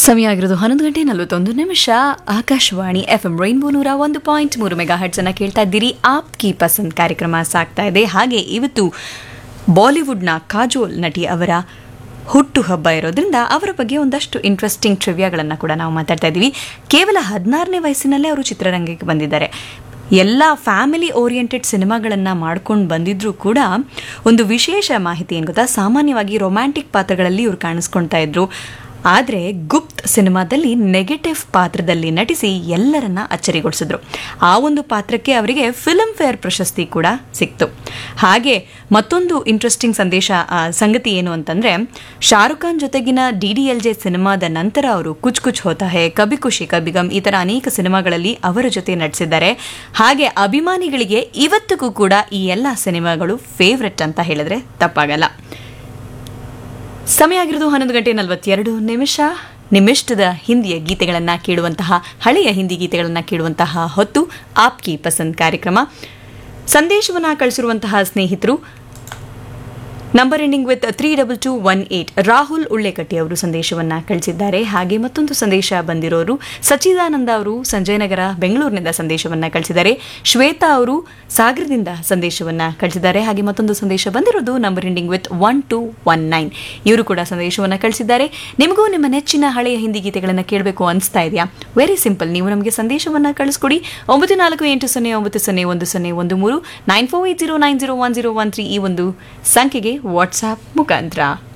ಸಮಯ ಆಗಿರೋದು ಹನ್ನೊಂದು ಗಂಟೆ ನಲವತ್ತೊಂದು ನಿಮಿಷ ಆಕಾಶವಾಣಿ ಎಫ್ ಎಂ ರೈನ್ಬೋ ನೂರ ಒಂದು ಪಾಯಿಂಟ್ ಮೂರು ಮೆಗಾ ಹರ್ಟ್ಸ್ ಅನ್ನ ಕೇಳ್ತಾ ಇದ್ದೀರಿ ಆಪ್ ಕಿ ಪಸಂದ್ ಕಾರ್ಯಕ್ರಮ ಸಾಗ್ತಾ ಇದೆ ಹಾಗೆ ಇವತ್ತು ಬಾಲಿವುಡ್ನ ಕಾಜೋಲ್ ನಟಿ ಅವರ ಹುಟ್ಟು ಹಬ್ಬ ಇರೋದ್ರಿಂದ ಅವರ ಬಗ್ಗೆ ಒಂದಷ್ಟು ಇಂಟ್ರೆಸ್ಟಿಂಗ್ ಟ್ರಿವ್ಯಾಗಳನ್ನು ಕೂಡ ನಾವು ಮಾತಾಡ್ತಾ ಇದ್ದೀವಿ ಕೇವಲ ಹದಿನಾರನೇ ವಯಸ್ಸಿನಲ್ಲೇ ಅವರು ಚಿತ್ರರಂಗಕ್ಕೆ ಬಂದಿದ್ದಾರೆ ಎಲ್ಲ ಫ್ಯಾಮಿಲಿ ಓರಿಯೆಂಟೆಡ್ ಸಿನಿಮಾಗಳನ್ನು ಮಾಡ್ಕೊಂಡು ಬಂದಿದ್ರೂ ಕೂಡ ಒಂದು ವಿಶೇಷ ಮಾಹಿತಿ ಏನು ಗೊತ್ತಾ ಸಾಮಾನ್ಯವಾಗಿ ರೊಮ್ಯಾಂಟಿಕ್ ಪಾತ್ರಗಳಲ್ಲಿ ಇವ್ರು ಕಾಣಿಸ್ಕೊಳ್ತಾ ಇದ್ರು ಆದರೆ ಗುಪ್ತ್ ಸಿನಿಮಾದಲ್ಲಿ ನೆಗೆಟಿವ್ ಪಾತ್ರದಲ್ಲಿ ನಟಿಸಿ ಎಲ್ಲರನ್ನ ಅಚ್ಚರಿಗೊಳಿಸಿದ್ರು ಆ ಒಂದು ಪಾತ್ರಕ್ಕೆ ಅವರಿಗೆ ಫಿಲ್ಮ್ ಫೇರ್ ಪ್ರಶಸ್ತಿ ಕೂಡ ಸಿಕ್ತು ಹಾಗೆ ಮತ್ತೊಂದು ಇಂಟ್ರೆಸ್ಟಿಂಗ್ ಸಂದೇಶ ಆ, ಸಂಗತಿ ಏನು ಅಂತಂದ್ರೆ ಶಾರುಖ್ ಖಾನ್ ಜೊತೆಗಿನ ಡಿ ಡಿ ಎಲ್ ಜೆ ಸಿನಿಮಾದ ನಂತರ ಅವರು ಕುಚ್ ಕುಚ್ ಹೋತಾ ಹೇ ಕಬಿ ಖುಷಿ ಕಬಿಗಮ್ ಈ ಥರ ಅನೇಕ ಸಿನಿಮಾಗಳಲ್ಲಿ ಅವರ ಜೊತೆ ನಟಿಸಿದ್ದಾರೆ ಹಾಗೆ ಅಭಿಮಾನಿಗಳಿಗೆ ಇವತ್ತಿಗೂ ಕೂಡ ಈ ಎಲ್ಲ ಸಿನಿಮಾಗಳು ಫೇವ್ರೆಟ್ ಅಂತ ಹೇಳಿದ್ರೆ ತಪ್ಪಾಗಲ್ಲ ಸಮಯ ಆಗಿರೋದು ಹನ್ನೊಂದು ಗಂಟೆ ನಲವತ್ತೆರಡು ನಿಮಿಷ ನಿಮ್ಮಿಷ್ಟದ ಹಿಂದಿಯ ಗೀತೆಗಳನ್ನು ಕೇಳುವಂತಹ ಹಳೆಯ ಹಿಂದಿ ಗೀತೆಗಳನ್ನು ಕೇಳುವಂತಹ ಹೊತ್ತು ಆಪ್ಕಿ ಪಸಂದ್ ಕಾರ್ಯಕ್ರಮ ಸಂದೇಶವನ್ನು ಕಳಿಸಿರುವಂತಹ ಸ್ನೇಹಿತರು number ending with three double two one eight Rahul Ullekatti ಅವರು ಸಂದೇಶವನ್ನು ಕಳಿಸಿದ್ದಾರೆ ಹಾಗೆ ಮತ್ತೊಂದು ಸಂದೇಶ ಬಂದಿರೋರು ಸಚ್ಚಿದಾನಂದ ಅವರು ಸಂಜಯನಗರ ಬೆಂಗಳೂರಿನಿಂದ ಸಂದೇಶವನ್ನು ಕಳಿಸಿದ್ದಾರೆ ಶ್ವೇತಾ ಅವರು ಸಾಗರದಿಂದ ಸಂದೇಶವನ್ನು ಕಳಿಸಿದ್ದಾರೆ ಹಾಗೆ ಮತ್ತೊಂದು ಸಂದೇಶ ಬಂದಿರೋದು number ending with one two one nine ಇವರು ಕೂಡ ಸಂದೇಶವನ್ನು ಕಳಿಸಿದ್ದಾರೆ ನಿಮಗೂ ನಿಮ್ಮ ನೆಚ್ಚಿನ ಹಳೆಯ ಹಿಂದಿ ಗೀತೆಗಳನ್ನು ಕೇಳಬೇಕು ಅನಿಸ್ತಾ ಇದೆಯಾ ವೆರಿ ಸಿಂಪಲ್ ನೀವು ನಮಗೆ ಸಂದೇಶವನ್ನು ಕಳಿಸ್ಕೊಡಿ ಒಂಬತ್ತು ನಾಲ್ಕು ಎಂಟು ಸೊನ್ನೆ ಒಂಬತ್ತು ಸೊನ್ನೆ ಒಂದು ಸೊನ್ನೆ ಒಂದು ಮೂರು nine four eight zero nine zero one zero one three ಈ ಒಂದು ಸಂಖ್ಯೆಗೆ ವಾಟ್ಸಾಪ್ ಮುಖಾಂತರ